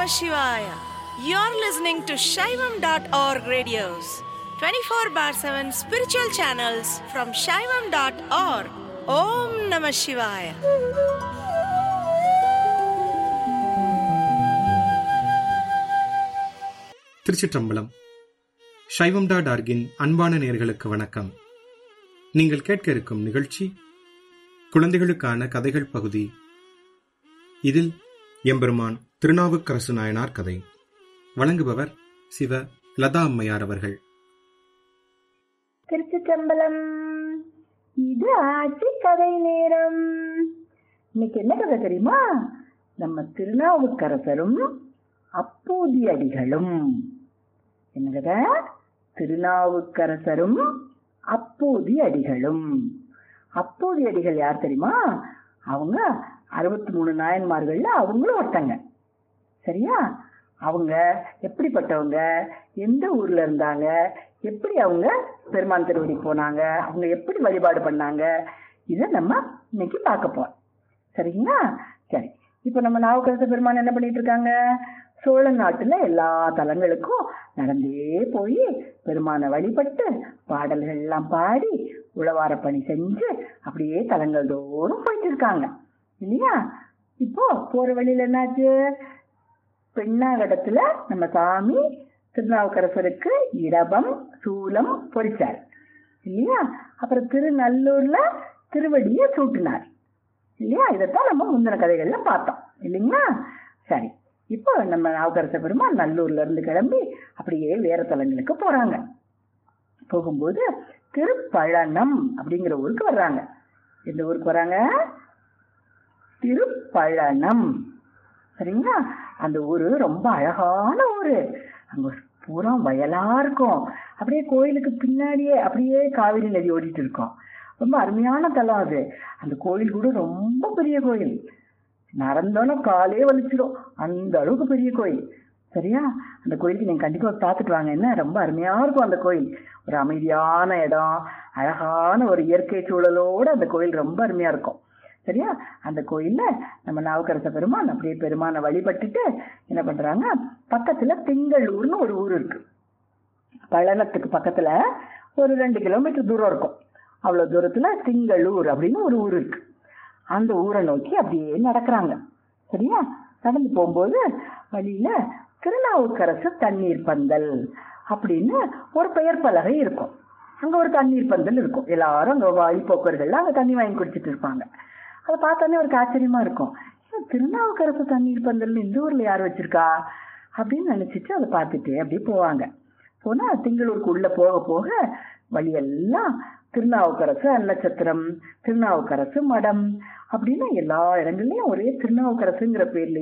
Shivaya. You're listening to Shaivam.org radios, 24 bar 7 spiritual channels from Shaivam.org. Om Namah Shivaya. திருச்சிற்றம்பலம் சைவம் dot ஆர்கின் அன்பான நேர்களுக்கு வணக்கம் நீங்கள் கேட்க இருக்கும் நிகழ்ச்சி குழந்தைகளுக்கான கதைகள் பகுதி இதில் எம்பெருமான் திருநாவுக்கரசு நாயனார் கதை வழங்குபவர் சிவ லதா அம்மையார் அவர்கள் திருச்சிற்றம்பலம் இது ஆட்சி கதை நேரம் இன்னைக்கு என்ன கதை தெரியுமா நம்ம திருநாவுக்கரசரும் அப்பூதி அடிகளும் என்ன கதை திருநாவுக்கரசரும் அப்பூதி அடிகளும் அப்பூதி அடிகள் யார் தெரியுமா அவங்க அறுபத்தி மூணு நாயன்மார்கள்ல அவங்களும் ஒருத்தங்க சரியா அவங்க எப்படிப்பட்டவங்க எந்த ஊர்ல இருந்தாங்க எப்படி அவங்க பெருமான் திருவடி போனாங்க அவங்க எப்படி வழிபாடு பண்ணாங்க இதை நம்ம இன்னைக்கு பார்க்க போறோம் சரிங்களா சரி இப்போ நம்ம நாவுக்கரச பெருமான் என்ன பண்ணிட்டு இருக்காங்க சோழ நாட்டுல எல்லா தலங்களுக்கும் நடந்தே போய் பெருமானை வழிபட்டு பாடல்கள் எல்லாம் பாடி உழவார பணி செஞ்சு அப்படியே தலங்கள் தோறும் போயிட்டு இருக்காங்க இல்லையா இப்போ போற வழியில என்னாச்சு பெண்ணாகடத்துல நம்ம சாமி திருநாவுக்கரசருக்கு இடபம் சூலம் பொறிச்சார் இல்லையா அப்புறம் திருநல்லூர்ல திருவடியை சூட்டினார் இல்லையா இதைத்தான் நம்ம முந்தின கதைகள்ல பார்த்தோம் இல்லைங்களா சரி இப்போ நம்ம நாவுக்கரச பெருமாள் நல்லூர்ல இருந்து கிளம்பி அப்படியே வேற தலங்களுக்கு போறாங்க போகும்போது திருப்பழனம் அப்படிங்கிற ஊருக்கு வர்றாங்க எந்த ஊருக்கு வராங்க திருப்பழனம் சரிங்களா அந்த ஊரு ரொம்ப அழகான ஊரு அங்க பூரா வயலா இருக்கும் அப்படியே கோயிலுக்கு பின்னாடியே அப்படியே காவிரி நதி ஓடிட்டு இருக்கும் ரொம்ப அருமையான தலம் அது அந்த கோயில் கூட ரொம்ப பெரிய கோயில் நடந்தோன்னா காலே வலிச்சிடும் அந்த அளவுக்கு பெரிய கோயில் சரியா அந்த கோயிலுக்கு நீங்க கண்டிப்பா பார்த்துட்டு வாங்க என்ன ரொம்ப அருமையா இருக்கும் அந்த கோயில் ஒரு அமைதியான இடம் அழகான ஒரு இயற்கை சூழலோட அந்த கோயில் ரொம்ப அருமையா இருக்கும் சரியா அந்த கோயில்ல நம்ம நாவுக்கரச பெருமான் அப்படியே பெருமானை வழிபட்டுட்டு என்ன பண்றாங்க பக்கத்துல திங்களூர்னு ஒரு ஊர் இருக்கு பழனத்துக்கு பக்கத்துல ஒரு ரெண்டு கிலோமீட்டர் தூரம் இருக்கும் அவ்வளவு தூரத்துல திங்களூர் அப்படின்னு ஒரு ஊர் இருக்கு அந்த ஊரை நோக்கி அப்படியே நடக்கிறாங்க சரியா நடந்து போகும்போது வழியில திருநாவுக்கரசு தண்ணீர் பந்தல் அப்படின்னு ஒரு பெயர் பலகை இருக்கும் அங்க ஒரு தண்ணீர் பந்தல் இருக்கும் எல்லாரும் அங்க வழிபோக்கர்கள்லாம் அங்க தண்ணி வாங்கி குடிச்சிட்டு இருப்பாங்க அதை பார்த்தோன்னே ஒரு ஆச்சரியமா இருக்கும் ஏன் திருநாவுக்கரசு தண்ணீர் பந்தல் இந்த ஊர்ல யார் வச்சிருக்கா அப்படின்னு நினைச்சிட்டு அதை பார்த்துட்டு அப்படியே போவாங்க போனா திங்களூருக்கு உள்ள போக போக வழியெல்லாம் திருநாவுக்கரசு அன்னச்சத்திரம் திருநாவுக்கரசு மடம் அப்படின்னு எல்லா இடங்கள்லயும் ஒரே திருநாவுக்கரசுங்கிற பேர்ல